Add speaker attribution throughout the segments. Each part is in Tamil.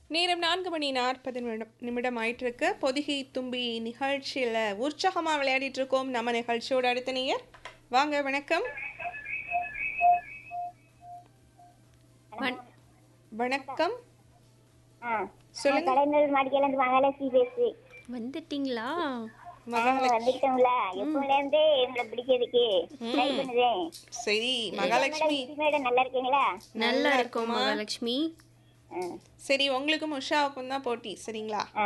Speaker 1: நேரம் நான்கு மணி நாற்பது நிமிடம் நிமிடம் ஆயிட்டு இருக்கு பொதிகை தும்பி நிகழ்ச்சியில் உற்சாகமாக விளையாடிட்டு இருக்கோம் நம்ம நிகழ்ச்சியோட அடுத்த நேயர் வாங்க வணக்கம்
Speaker 2: வண-
Speaker 1: வணக்கம்
Speaker 3: ஆ
Speaker 1: சொல்லுங்க.
Speaker 3: கலைஞர் மாடிக்கையிலேருந்து மகாலட்சுமி பேசு
Speaker 2: வந்துட்டீங்களா
Speaker 1: மகாலட்சுமி
Speaker 3: வந்துட்டோம்ல எப்பவுல இருந்தே எங்களை பிடிக்கிறதுக்கு ட்ரை பண்ணுதேன்
Speaker 1: சரி மகாலட்சுமி
Speaker 3: மேடம் நல்லா இருக்கீங்களா
Speaker 2: நல்லா இருக்கும் மகாலட்சுமி
Speaker 3: ஆ,
Speaker 1: சரி உங்களுக்கும் உஷாவுக்கும் தான் போட்டி சரிங்களா
Speaker 3: ஆ.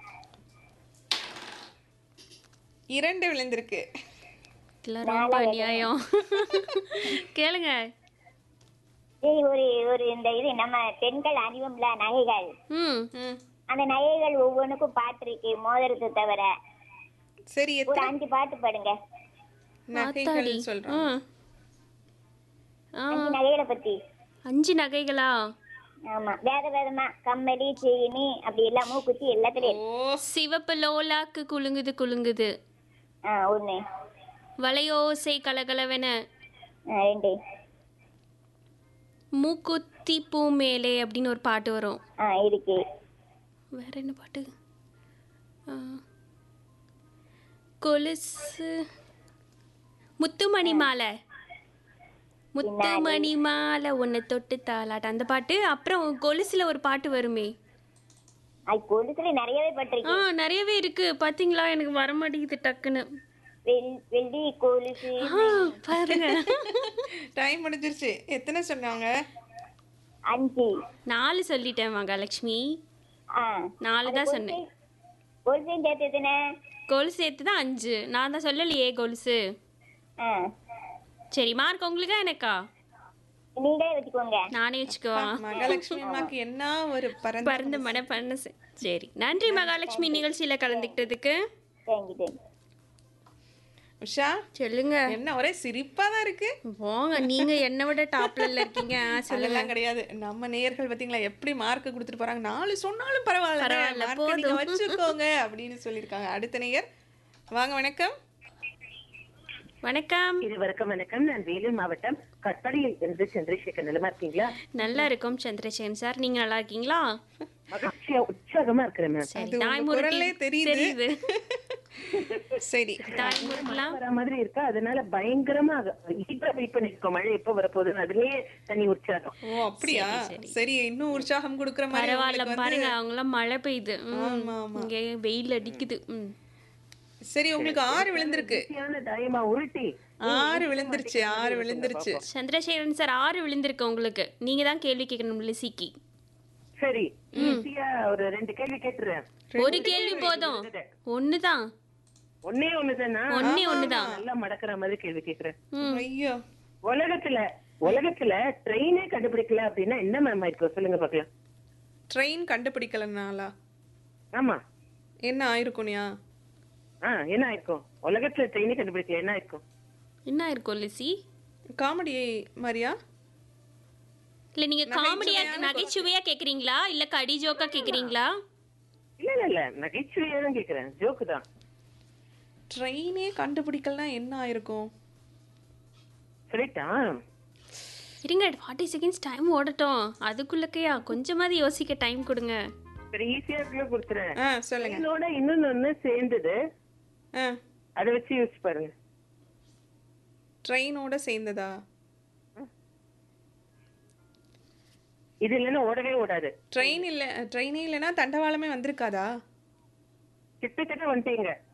Speaker 1: இரண்டு விழுந்திருக்கு
Speaker 2: இதெல்லாம் ரொம்ப அநியாயம் கேளுங்க
Speaker 3: சரி ஒரு ஒரு இந்த இது நம்ம பெண்கள் அணிவம்ல நகைகள்
Speaker 2: ம்
Speaker 1: ம்
Speaker 3: அந்த நகைகள் ஒவ்வொன்றுக்கும் பாட்டு இருக்கு மோதிரத்தை தவிர
Speaker 1: சரி
Speaker 3: ஒரு
Speaker 1: எத்தனை
Speaker 3: அஞ்சு பாட்டு பாடுங்க
Speaker 2: ஆத்தாடி
Speaker 1: நகைகள் சொல்றோம்
Speaker 2: ம். ஆ
Speaker 3: அஞ்சு நகைகளை பத்தி
Speaker 2: அஞ்சு நகைகளா
Speaker 3: ஆமா வேற வேறமா கம்மலி செயினி அப்படி எல்லாம் மூக்குத்தி எல்லாத்துலயும்
Speaker 1: ஓ
Speaker 3: இருக்கு.
Speaker 2: சிவப்பு லோலாக்கு குலுங்குது குலுங்குது
Speaker 3: ஆ ஒண்ணு
Speaker 2: வளையோசை கலகலவென
Speaker 3: ஆ, ரெண்டு
Speaker 2: மூக்குத்தி பூ மேலே அப்படின்னு ஒரு பாட்டு வரும்
Speaker 3: ஆ இருக்கு
Speaker 2: வேற என்ன பாட்டு ஆ. கொலுசு முத்துமணி மாலை முத்துமணி மாலை உன்னை தொட்டு தாளாட்ட அந்த பாட்டு அப்புறம் கொலுசுல ஒரு பாட்டு வருமே
Speaker 3: அது கொலுசுல நிறையவே
Speaker 2: ஆ
Speaker 3: பட்டிருக்கு
Speaker 2: நிறையவே இருக்கு பாத்தீங்களா எனக்கு வர மாட்டேங்குது டக்குன்னு
Speaker 3: வெள்- வெள்ளி கொலுசு
Speaker 2: ஆ, பாருங்க
Speaker 1: டைம் முடிஞ்சிருச்சு எத்தனை சொன்னாங்க
Speaker 3: அஞ்சு
Speaker 2: நாலு சொல்லிட்டேன் மகாலட்சுமி
Speaker 3: ஆ
Speaker 2: நாலு தான் சொன்னேன்
Speaker 3: கொலுசையும் சேர்த்து எத்தனை
Speaker 2: கொலுசு சேர்த்து தான் அஞ்சு நான் தான் சொல்லலையே கொலுசு
Speaker 3: ஆ
Speaker 2: சரி மார்க் உங்களுக்கா எனக்கா
Speaker 3: நீங்களே வச்சுக்கோங்க
Speaker 2: நானே வச்சுக்கவா
Speaker 1: மகாலட்சுமி அம்மாக்கு என்ன ஒரு பரந்த
Speaker 2: பறந்த மன பண்ண சரி நன்றி மகாலட்சுமி நிகழ்ச்சியில கலந்துக்கிட்டதுக்கு
Speaker 3: தேங்க்யூ தேங்க்யூ
Speaker 1: உஷா
Speaker 2: சொல்லுங்க
Speaker 1: என்ன ஒரே சிரிப்பா தான் இருக்கு
Speaker 2: போங்க நீங்க என்னை விட டாப்ல இருக்கீங்க ஆ, சொல்லுங்க
Speaker 1: அதெல்லாம் கிடையாது நம்ம நேயர்கள் பாத்தீங்களா எப்படி மார்க் கொடுத்துட்டு போறாங்க நாலு சொன்னாலும் பரவாயில்ல
Speaker 2: பரவாயில்ல,
Speaker 1: மார்க் நீங்க வச்சுக்கோங்க அப்படின்னு சொல்லியிருக்காங்க அடுத்த நேயர் வாங்க வணக்கம்
Speaker 2: வணக்கம்
Speaker 4: இருவருக்கும் வணக்கம் நான் வேலூர் மாவட்டம் கட்படியில் இருந்து சந்திரசேகர் நிலமா இருக்கீங்களா
Speaker 2: நல்லா இருக்கும் சந்திரசேகன் சார் நீங்க நல்லா இருக்கீங்களா
Speaker 4: மகிழ்ச்சியா உற்சாகமா இருக்கிறேன் மேம்
Speaker 2: சரி
Speaker 1: அது உங்க
Speaker 2: தாய் முருட்டி
Speaker 1: குரல்லே தெரியுது.
Speaker 2: தெரியுது
Speaker 1: சரி
Speaker 2: தாய் முருட்டலாம்
Speaker 4: வர மாதிரி இருக்கா அதனால பயங்கரமா இப்ப வெயிட் பண்ணிருக்கோம் மழை எப்ப வரப்போகுதுன்னு அதுலயே தனி உற்சாகம்
Speaker 1: ஓ அப்படியா சரி இன்னும் உற்சாகம் கொடுக்குற மாதிரி
Speaker 2: பரவாயில்ல
Speaker 1: உங்களுக்கு வந்து-
Speaker 2: பாருங்க அவங்களாம் மழை பெய்யுது ம்,
Speaker 1: ஆமா, ஆமா.
Speaker 2: இங்க வெயில் அடிக்குது ம்.
Speaker 1: சரி உங்களுக்கு ஆறு விழுந்திருக்கு
Speaker 4: ஈஸியான தாயமா உருட்டி
Speaker 1: ஆறு விழுந்துருச்சு ஆறு விழுந்துருச்சு
Speaker 2: சந்திரசேகரன் சார் ஆறு விழுந்திருக்கு உங்களுக்கு நீங்க தான் கேள்வி கேட்கணும் லிசிக்கு
Speaker 4: சரி ஈஸியா ஒரு ரெண்டு கேள்வி கேட்டுறேன்
Speaker 2: ஒரு கேள்வி போதும் ஒண்ணுதான்
Speaker 4: ஒன்னே ஒண்ணுதானா
Speaker 2: ஒண்ணே ஒண்ணுதான்
Speaker 4: நல்லா மடக்கிற மாதிரி கேள்வி கேக்குறேன்
Speaker 2: ம்.
Speaker 1: ஐயோ
Speaker 4: உலகத்துல உலகத்துல ட்ரெயினே கண்டுபிடிக்கல அப்படின்னா என்ன மேம் ஆயிருக்கும் சொல்லுங்க பாக்கலாம்
Speaker 1: ட்ரெயின் கண்டுபிடிக்கலனாலா
Speaker 4: ஆமா
Speaker 1: என்ன ஆயிருக்கும்யா
Speaker 4: ஆ என்ன ஆயிருக்கும் உலகத்துல ட்ரெயினே கண்டுபிடிக்கல என்ன ஆயிருக்கும்
Speaker 2: என்ன இருக்கும் லிசி
Speaker 1: காமெடி மாதிரியா
Speaker 2: இல்ல நீங்க காமெடியா நகைச்சுவையா கேக்குறீங்களா இல்ல கடி ஜோக்கா கேக்குறீங்களா
Speaker 4: இல்ல இல்ல இல்ல நகைச்சுவையா தான் கேக்குறேன் ஜோக்கு தான்
Speaker 1: ட்ரெயினே கண்டுபிடிக்கலனா என்ன ஆயிருக்கும்
Speaker 4: சொல்லிட்டா
Speaker 2: இருங்க ஃபார்ட்டி செகண்ட்ஸ் டைம் ஓடட்டும் அதுக்குள்ளக்கையா கொஞ்சமாவது யோசிக்க டைம் கொடுங்க
Speaker 4: சரி ஈஸியா இருக்குல்ல கொடுத்துறேன்
Speaker 1: ஆ சொல்லுங்க
Speaker 4: இதோட இன்னொன்னு ஒண்ணு சேர்ந்தது
Speaker 1: ஆ
Speaker 4: அதை வச்சு யோசிச்சு பாருங்க
Speaker 1: ட்ரெயினோட சேர்ந்ததா
Speaker 4: இது இல்லைன்னா ஓடவே ஓடாது
Speaker 1: ட்ரெயின் இல்ல ட்ரெயினே இல்லைன்னா தண்டவாளமே வந்திருக்காதா
Speaker 4: கிட்டத்தட்ட வந்துட்டீங்க